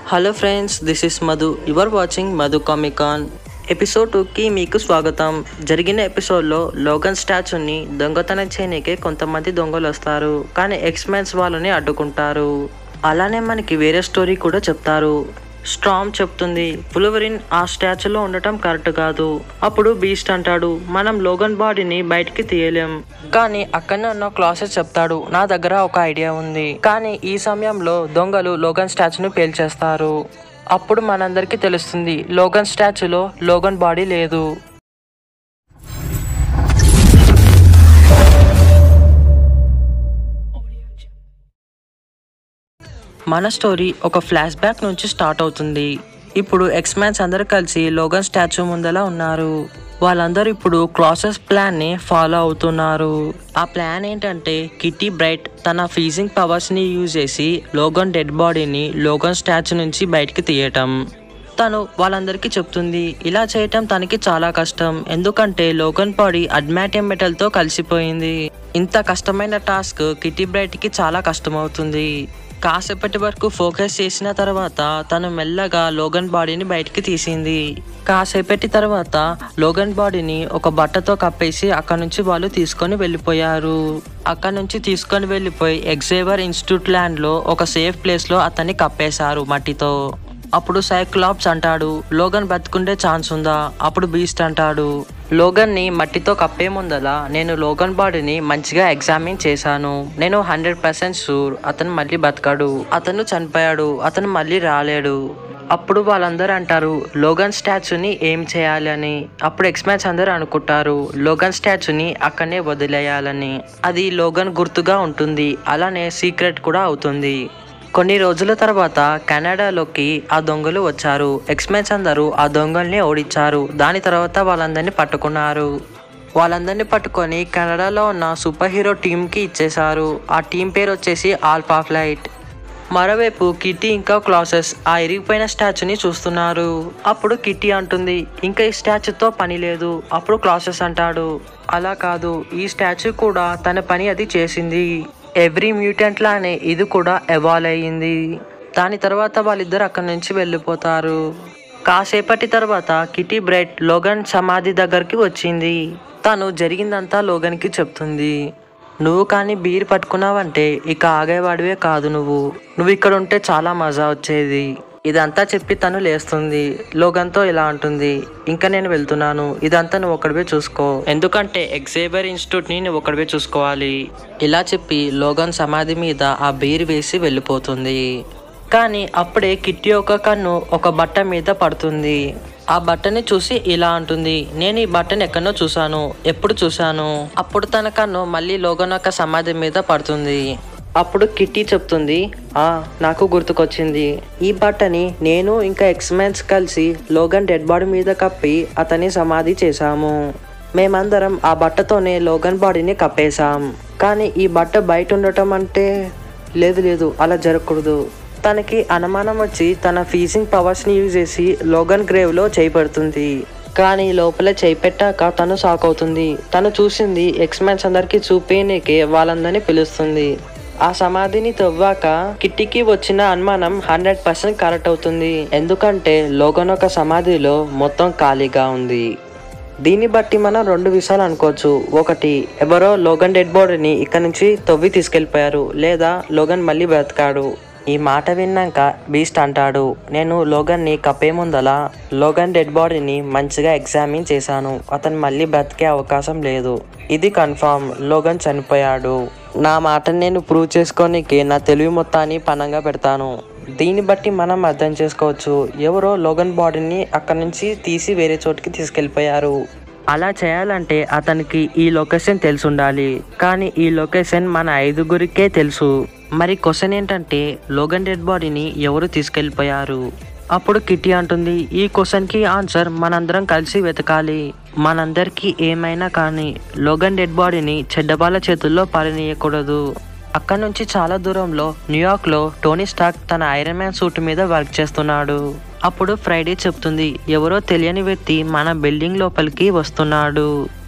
hello friends this is Madhu your watching Madhu Comicon episode టూకి మీకు స్వాగతం జరిగిన ఎపిసోడ్లో లోగన్ స్టాచ్యూని దొంగతనం చేయనీకే కొంతమంది దొంగలు వస్తారు కానీ ఎక్స్మెన్స్ వాళ్ళని అడ్డుకుంటారు అలానే మనకి వేరే స్టోరీ కూడా చెప్తారు స్ట్రామ్ చెప్తుంది పులవరిన్ ఆ స్టాచ్యూలో ఉండటం కరెక్ట్ కాదు అప్పుడు బీస్ట్ అంటాడు మనం లోగన్ బాడీని బయటికి తీయలేం కానీ అక్కడనే ఉన్న క్లాసెస్ చెప్తాడు నా దగ్గర ఒక ఐడియా ఉంది కానీ ఈ సమయంలో దొంగలు లోగన్ స్టాచ్యూని పేల్చేస్తారు అప్పుడు మనందరికీ తెలుస్తుంది లోగన్ స్టాచ్యూలో లోగన్ బాడీ లేదు మన స్టోరీ ఒక ఫ్లాష్ బ్యాక్ నుంచి స్టార్ట్ అవుతుంది ఇప్పుడు ఎక్స్మ్యాన్స్ అందరూ కలిసి లోగన్ స్టాచ్యూ ముందల ఉన్నారు వాళ్ళందరూ ఇప్పుడు క్లాసెస్ ప్లాన్ ని ఫాలో అవుతున్నారు ఆ ప్లాన్ ఏంటంటే కిటీ బ్రైట్ తన ఫీజింగ్ పవర్స్ ని యూజ్ చేసి లోగన్ డెడ్ బాడీని లోగన్ స్టాచ్యూ నుంచి బయటికి తీయటం తను వాళ్ళందరికీ చెప్తుంది ఇలా చేయటం తనకి చాలా కష్టం ఎందుకంటే లోగన్ బాడీ అడ్మాటియం మెటల్ తో కలిసిపోయింది ఇంత కష్టమైన టాస్క్ కిటీ బ్రైట్ కి చాలా కష్టమవుతుంది కాసేపటి వరకు ఫోకస్ చేసిన తర్వాత తను మెల్లగా లోగన్ బాడీని బయటికి తీసింది కాసేపటి తర్వాత లోగన్ బాడీని ఒక బట్టతో కప్పేసి అక్కడ నుంచి వాళ్ళు తీసుకొని వెళ్ళిపోయారు అక్కడ నుంచి తీసుకొని వెళ్ళిపోయి ఎగ్జేవర్ ఇన్స్టిట్యూట్ ల్యాండ్ లో ఒక సేఫ్ ప్లేస్ లో అతన్ని కప్పేశారు మట్టితో అప్పుడు సైక్లాప్స్ అంటాడు లోగన్ బతుకుండే ఛాన్స్ ఉందా అప్పుడు బీస్ట్ అంటాడు లోగన్ ని మట్టితో కప్పే ముందల నేను లోగన్ బాడీని మంచిగా ఎగ్జామిన్ చేశాను నేను హండ్రెడ్ పర్సెంట్ షూర్ అతను మళ్ళీ బతకాడు అతను చనిపోయాడు అతను మళ్ళీ రాలేడు అప్పుడు వాళ్ళందరూ అంటారు లోగన్ స్టాచ్యూని ఏం చేయాలి అని అప్పుడు ఎక్స్మ్యాన్స్ అందరూ అనుకుంటారు లోగన్ స్టాచ్యూని అక్కడనే వదిలేయాలని అది లోగన్ గుర్తుగా ఉంటుంది అలానే సీక్రెట్ కూడా అవుతుంది కొన్ని రోజుల తర్వాత కెనడాలోకి ఆ దొంగలు వచ్చారు ఎక్స్మెన్స్ అందరూ ఆ దొంగల్ని ఓడించారు దాని తర్వాత వాళ్ళందరినీ పట్టుకున్నారు వాళ్ళందరినీ పట్టుకొని కెనడాలో ఉన్న సూపర్ హీరో టీంకి ఇచ్చేశారు ఆ టీం పేరు వచ్చేసి ఆల్ఫా ఫ్లైట్ మరోవైపు కిట్టి ఇంకా క్లాసెస్ ఆ ఇరిగిపోయిన స్టాచ్యూని చూస్తున్నారు అప్పుడు కిట్టి అంటుంది ఇంకా ఈ స్టాచ్యూతో పని లేదు అప్పుడు క్లాసెస్ అంటాడు అలా కాదు ఈ స్టాచ్యూ కూడా తన పని అది చేసింది ఎవ్రీ మ్యూటెంట్ లానే ఇది కూడా ఎవాల్వ్ అయ్యింది దాని తర్వాత వాళ్ళిద్దరు అక్కడి నుంచి వెళ్ళిపోతారు కాసేపటి తర్వాత కిటీ బ్రైట్ లోగన్ సమాధి దగ్గరికి వచ్చింది తను జరిగిందంతా లోగన్కి చెప్తుంది నువ్వు కానీ బీర్ పట్టుకున్నావంటే ఇక ఆగేవాడివే కాదు నువ్వు నువ్వు ఇక్కడ ఉంటే చాలా మజా వచ్చేది ఇదంతా చెప్పి తను లేస్తుంది లోగన్తో ఇలా అంటుంది ఇంకా నేను వెళ్తున్నాను ఇదంతా నువ్వు ఒకడివే చూసుకో ఎందుకంటే ఎగ్జేబర్ ఇన్స్టిట్యూట్ ని నువ్వు ఒకడివే చూసుకోవాలి ఇలా చెప్పి లోగన్ సమాధి మీద ఆ బీర్ వేసి వెళ్ళిపోతుంది కానీ అప్పుడే కిట్టి ఒక కన్ను ఒక బట్ట మీద పడుతుంది ఆ బట్టని చూసి ఇలా అంటుంది నేను ఈ బట్టని ఎక్కడో చూశాను ఎప్పుడు చూశాను అప్పుడు తన కన్ను మళ్ళీ లోగన్ యొక్క సమాధి మీద పడుతుంది అప్పుడు కిట్టి చెప్తుంది ఆ నాకు గుర్తుకొచ్చింది ఈ బట్టని నేను ఇంకా ఎక్స్మెన్స్ కలిసి లోగన్ డెడ్ బాడీ మీద కప్పి అతని సమాధి చేశాము మేమందరం ఆ బట్టతోనే లోగన్ బాడీని కప్పేశాం కానీ ఈ బట్ట బయట ఉండటం అంటే లేదు లేదు అలా జరగకూడదు తనకి అనుమానం వచ్చి తన ఫీజింగ్ పవర్స్ ని యూజ్ చేసి లోగన్ గ్రేవ్ లో చేయిపెడుతుంది కానీ లోపల చేయి పెట్టాక తను షాక్ అవుతుంది తను చూసింది ఎక్స్మెన్స్ అందరికి చూపేనికే వాళ్ళందరినీ పిలుస్తుంది ఆ సమాధిని తవ్వాక కిట్టికి వచ్చిన అనుమానం హండ్రెడ్ పర్సెంట్ కరెక్ట్ అవుతుంది ఎందుకంటే లోగన్ ఒక సమాధిలో మొత్తం ఖాళీగా ఉంది దీన్ని బట్టి మనం రెండు విషయాలు అనుకోవచ్చు ఒకటి ఎవరో లోగన్ డెడ్ బాడీని ఇక్కడ నుంచి తవ్వి తీసుకెళ్లిపోయారు లేదా లోగన్ మళ్ళీ బ్రతికాడు ఈ మాట విన్నాక బీస్ట్ అంటాడు నేను లోగన్ని కప్పే ముందల లోగన్ డెడ్ బాడీని మంచిగా ఎగ్జామిన్ చేశాను అతను మళ్ళీ బ్రతికే అవకాశం లేదు ఇది కన్ఫామ్ లోగన్ చనిపోయాడు నా మాటని నేను ప్రూవ్ చేసుకోనికి నా తెలివి మొత్తాన్ని పనంగా పెడతాను దీన్ని బట్టి మనం అర్థం చేసుకోవచ్చు ఎవరో లోగన్ బాడీని అక్కడ నుంచి తీసి వేరే చోటుకి తీసుకెళ్ళిపోయారు అలా చేయాలంటే అతనికి ఈ లొకేషన్ తెలిసి ఉండాలి కానీ ఈ లొకేషన్ మన ఐదుగురికే తెలుసు మరి క్వశ్చన్ ఏంటంటే లోగన్ డెడ్ బాడీని ఎవరు తీసుకెళ్ళిపోయారు అప్పుడు కిట్టి అంటుంది ఈ క్వశ్చన్కి ఆన్సర్ మనందరం కలిసి వెతకాలి మనందరికీ ఏమైనా కానీ లోగన్ డెడ్ బాడీని చెడ్డబాల చేతుల్లో పాలనీయకూడదు అక్కడ నుంచి చాలా దూరంలో న్యూయార్క్లో టోనీ స్టాక్ తన ఐరన్ మ్యాన్ సూట్ మీద వర్క్ చేస్తున్నాడు అప్పుడు ఫ్రైడే చెప్తుంది ఎవరో తెలియని వ్యక్తి మన బిల్డింగ్ లోపలికి వస్తున్నాడు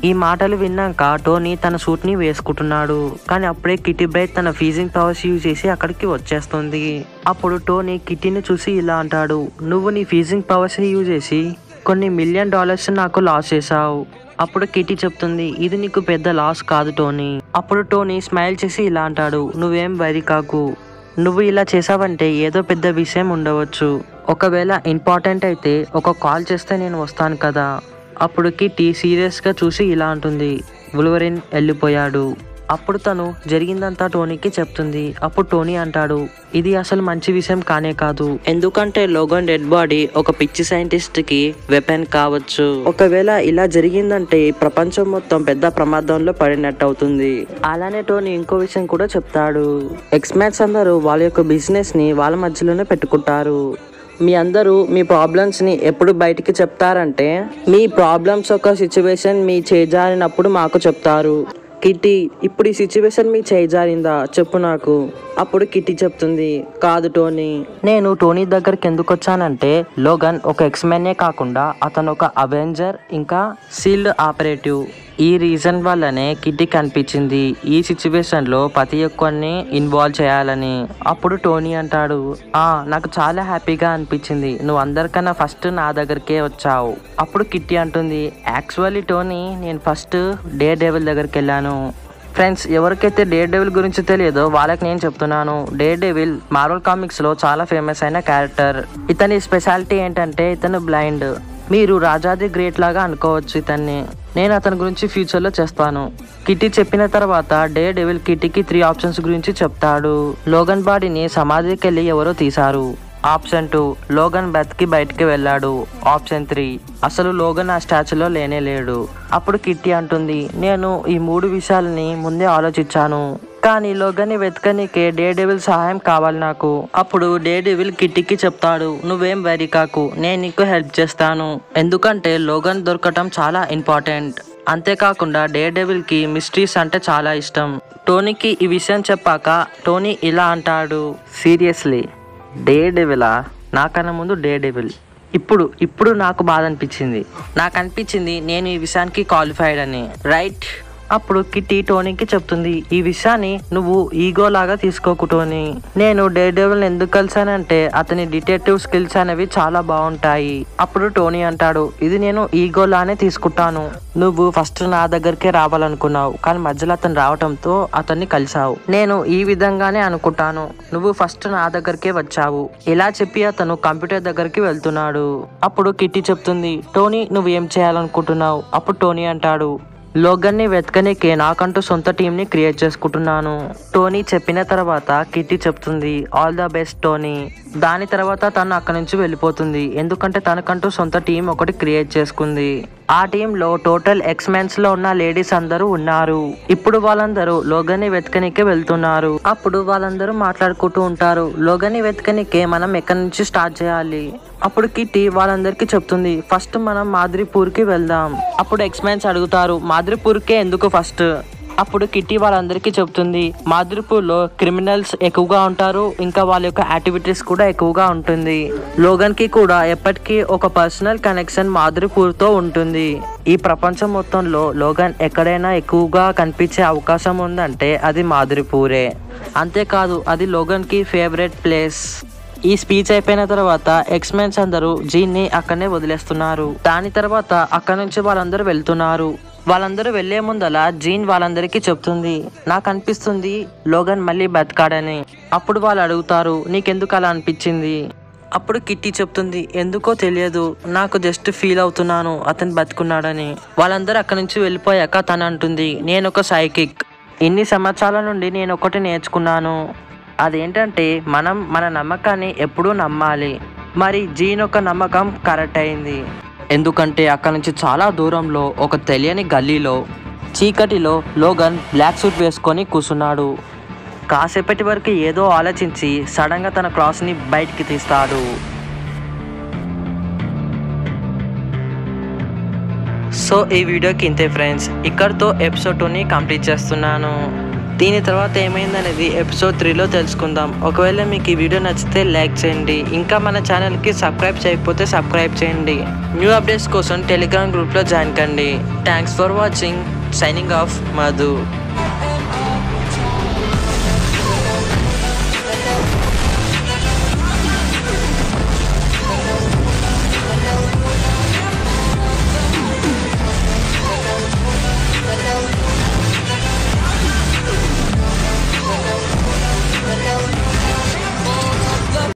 ఈ మాటలు విన్నాక టోనీ తన సూట్ ని వేసుకుంటున్నాడు కానీ అప్పుడే కిటీ బ్రైట్ తన ఫీజింగ్ పవర్స్ యూజ్ చేసి అక్కడికి వచ్చేస్తుంది అప్పుడు టోనీ కిటీని చూసి ఇలా అంటాడు నువ్వు నీ ఫీజింగ్ పవర్స్ యూజ్ చేసి కొన్ని మిలియన్ డాలర్స్ నాకు లాస్ చేసావు అప్పుడు కిటీ చెప్తుంది ఇది నీకు పెద్ద లాస్ కాదు టోనీ అప్పుడు టోనీ స్మైల్ చేసి ఇలా అంటాడు నువ్వేం వరి కాకు నువ్వు ఇలా చేసావంటే ఏదో పెద్ద విషయం ఉండవచ్చు ఒకవేళ ఇంపార్టెంట్ అయితే ఒక కాల్ చేస్తే నేను వస్తాను కదా అప్పుడు కిట్టి సీరియస్గా చూసి ఇలా అంటుంది ఉల్వరిన్ వెళ్ళిపోయాడు అప్పుడు తను జరిగిందంతా టోనీకి చెప్తుంది అప్పుడు టోనీ అంటాడు ఇది అసలు మంచి విషయం కానే కాదు ఎందుకంటే లోగన్ డెడ్ బాడీ ఒక పిచ్చి సైంటిస్ట్ కి వెపన్ కావచ్చు ఒకవేళ ఇలా జరిగిందంటే ఈ ప్రపంచం మొత్తం పెద్ద ప్రమాదంలో పడినట్టు అవుతుంది అలానే టోనీ ఇంకో విషయం కూడా చెప్తాడు ఎక్స్మాట్స్ అందరూ వాళ్ళ యొక్క బిజినెస్ ని వాళ్ళ మధ్యలోనే పెట్టుకుంటారు మీ అందరూ మీ ప్రాబ్లమ్స్ ని ఎప్పుడు బయటికి చెప్తారంటే మీ ప్రాబ్లమ్స్ ఒక సిచ్యువేషన్ మీ చేజారినప్పుడు మాకు చెప్తారు కిట్టి ఇప్పుడు ఈ సిచ్యువేషన్ మీ చేజారిందా చెప్పు నాకు అప్పుడు కిట్టి చెప్తుంది కాదు టోనీ నేను టోనీ దగ్గరికి ఎందుకు వచ్చానంటే లోగన్ ఒక ఎక్స్మెన్నే కాకుండా అతను ఒక అవెంజర్ ఇంకా సీల్డ్ ఆపరేటివ్ ఈ రీజన్ వల్లనే కిట్టి కనిపించింది ఈ సిచ్యువేషన్ లో ప్రతి ఒక్కరిని ఇన్వాల్వ్ చేయాలని అప్పుడు టోనీ అంటాడు ఆ నాకు చాలా హ్యాపీగా అనిపించింది నువ్వు అందరికన్నా ఫస్ట్ నా దగ్గరికే వచ్చావు అప్పుడు కిట్టి అంటుంది యాక్చువల్లీ టోనీ నేను ఫస్ట్ డే డేవిల్ దగ్గరికి వెళ్ళాను ఫ్రెండ్స్ ఎవరికైతే డే డెవిల్ గురించి తెలియదో వాళ్ళకి నేను చెప్తున్నాను డే డెవిల్ మార్వల్ కామిక్స్ లో చాలా ఫేమస్ అయిన క్యారెక్టర్ ఇతని స్పెషాలిటీ ఏంటంటే ఇతను బ్లైండ్ మీరు రాజాది గ్రేట్ లాగా అనుకోవచ్చు ఇతన్ని నేను అతని గురించి ఫ్యూచర్ లో చేస్తాను కిట్టి చెప్పిన తర్వాత డే డెవిల్ కిట్టికి త్రీ ఆప్షన్స్ గురించి చెప్తాడు లోగన్ బాడీని సమాధికి వెళ్ళి ఎవరో తీశారు ఆప్షన్ టూ లోగన్ బతికి బయటికి వెళ్ళాడు ఆప్షన్ త్రీ అసలు లోగన్ ఆ స్టాచ్యూలో లేనే లేడు అప్పుడు కిట్టి అంటుంది నేను ఈ మూడు విషయాలని ముందే ఆలోచించాను కానీ లోగన్ని వెతకనికే డే డెవిల్ సహాయం కావాలి నాకు అప్పుడు డే డెవిల్ కిట్టికి చెప్తాడు నువ్వేం వరి కాకు నేను నీకు హెల్ప్ చేస్తాను ఎందుకంటే లోగన్ దొరకటం చాలా ఇంపార్టెంట్ అంతేకాకుండా డే డెవిల్ కి మిస్టరీస్ అంటే చాలా ఇష్టం టోనీకి ఈ విషయం చెప్పాక టోనీ ఇలా అంటాడు సీరియస్లీ డే డెవిలా నాకన్నా ముందు డే డెవిల్ ఇప్పుడు ఇప్పుడు నాకు బాధ అనిపించింది నాకు అనిపించింది నేను ఈ విషయానికి క్వాలిఫైడ్ అని రైట్ అప్పుడు కిట్టి టోనీకి చెప్తుంది ఈ విషయాన్ని నువ్వు ఈగో లాగా తీసుకోకు టోనీ నేను డే డెవిల్ ఎందుకు కలిసానంటే అతని డిటెక్టివ్ స్కిల్స్ అనేవి చాలా బాగుంటాయి అప్పుడు టోనీ అంటాడు ఇది నేను ఈగో లానే తీసుకుంటాను నువ్వు ఫస్ట్ నా దగ్గరికే రావాలనుకున్నావు కానీ మధ్యలో అతను రావటంతో అతన్ని కలిసావు నేను ఈ విధంగానే అనుకుంటాను నువ్వు ఫస్ట్ నా దగ్గరికే వచ్చావు ఇలా చెప్పి అతను కంప్యూటర్ దగ్గరికి వెళ్తున్నాడు అప్పుడు కిట్టి చెప్తుంది టోనీ నువ్వు ఏం చేయాలనుకుంటున్నావు అప్పుడు టోనీ అంటాడు లోగన్ని వెతకనికే నాకంటూ సొంత టీంని క్రియేట్ చేసుకుంటున్నాను టోనీ చెప్పిన తర్వాత కిట్టి చెప్తుంది ఆల్ ద బెస్ట్ టోనీ దాని తర్వాత తను అక్కడి నుంచి వెళ్ళిపోతుంది ఎందుకంటే తనకంటూ సొంత టీం ఒకటి క్రియేట్ చేసుకుంది ఆ టీంలో టోటల్ ఎక్స్మెన్స్ లో ఉన్న లేడీస్ అందరూ ఉన్నారు ఇప్పుడు వాళ్ళందరూ లోగన్ని వెతకనికే వెళ్తున్నారు అప్పుడు వాళ్ళందరూ మాట్లాడుకుంటూ ఉంటారు లోగన్ని వెతకనికే మనం ఎక్కడి నుంచి స్టార్ట్ చేయాలి అప్పుడు కిట్టి వాళ్ళందరికీ చెప్తుంది ఫస్ట్ మనం మాద్రిపూర్ కి వెళ్దాం అప్పుడు ఎక్స్మెన్స్ అడుగుతారు మాద్రిపూర్కే ఎందుకు ఫస్ట్ అప్పుడు కిట్టి వాళ్ళందరికీ చెప్తుంది మాదిరిపూర్లో క్రిమినల్స్ ఎక్కువగా ఉంటారు ఇంకా వాళ్ళ యొక్క యాక్టివిటీస్ కూడా ఎక్కువగా ఉంటుంది లోగన్ కి కూడా ఎప్పటికీ ఒక పర్సనల్ కనెక్షన్ మాదిరిపూర్తో ఉంటుంది ఈ ప్రపంచం మొత్తంలో లోగన్ ఎక్కడైనా ఎక్కువగా కనిపించే అవకాశం ఉందంటే అది మాదిరిపూరే అంతేకాదు అది లోగన్ కి ఫేవరెట్ ప్లేస్ ఈ స్పీచ్ అయిపోయిన తర్వాత ఎక్స్మెన్స్ అందరూ జీన్ ని అక్కడనే వదిలేస్తున్నారు దాని తర్వాత అక్కడ నుంచి వాళ్ళందరూ వెళ్తున్నారు వాళ్ళందరూ వెళ్లే ముందల జీన్ వాళ్ళందరికీ చెప్తుంది నాకు అనిపిస్తుంది లోగన్ మళ్ళీ బతకాడని అప్పుడు వాళ్ళు అడుగుతారు నీకెందుకు అలా అనిపించింది అప్పుడు కిట్టి చెప్తుంది ఎందుకో తెలియదు నాకు జస్ట్ ఫీల్ అవుతున్నాను అతను బతుకున్నాడని వాళ్ళందరూ అక్కడి నుంచి వెళ్ళిపోయాక తను అంటుంది నేను ఒక సైకిక్ ఇన్ని సంవత్సరాల నుండి నేను ఒకటి నేర్చుకున్నాను అదేంటంటే మనం మన నమ్మకాన్ని ఎప్పుడూ నమ్మాలి మరి జీన్ యొక్క నమ్మకం కరెక్ట్ అయింది ఎందుకంటే అక్కడ నుంచి చాలా దూరంలో ఒక తెలియని గల్లీలో చీకటిలో లోగన్ బ్లాక్ సూట్ వేసుకొని కూర్చున్నాడు కాసేపటి వరకు ఏదో ఆలోచించి సడన్గా తన క్రాస్ని బయటికి తీస్తాడు సో ఈ వీడియోకి ఇంతే ఫ్రెండ్స్ ఇక్కడితో ఎపిసోడ్ టూని కంప్లీట్ చేస్తున్నాను దీని తర్వాత ఏమైందనేది ఎపిసోడ్ త్రీలో తెలుసుకుందాం ఒకవేళ మీకు ఈ వీడియో నచ్చితే లైక్ చేయండి ఇంకా మన ఛానల్కి సబ్స్క్రైబ్ చేయకపోతే సబ్స్క్రైబ్ చేయండి న్యూ అప్డేట్స్ కోసం టెలిగ్రామ్ గ్రూప్లో జాయిన్ కండి thanks for watching signing off Madhu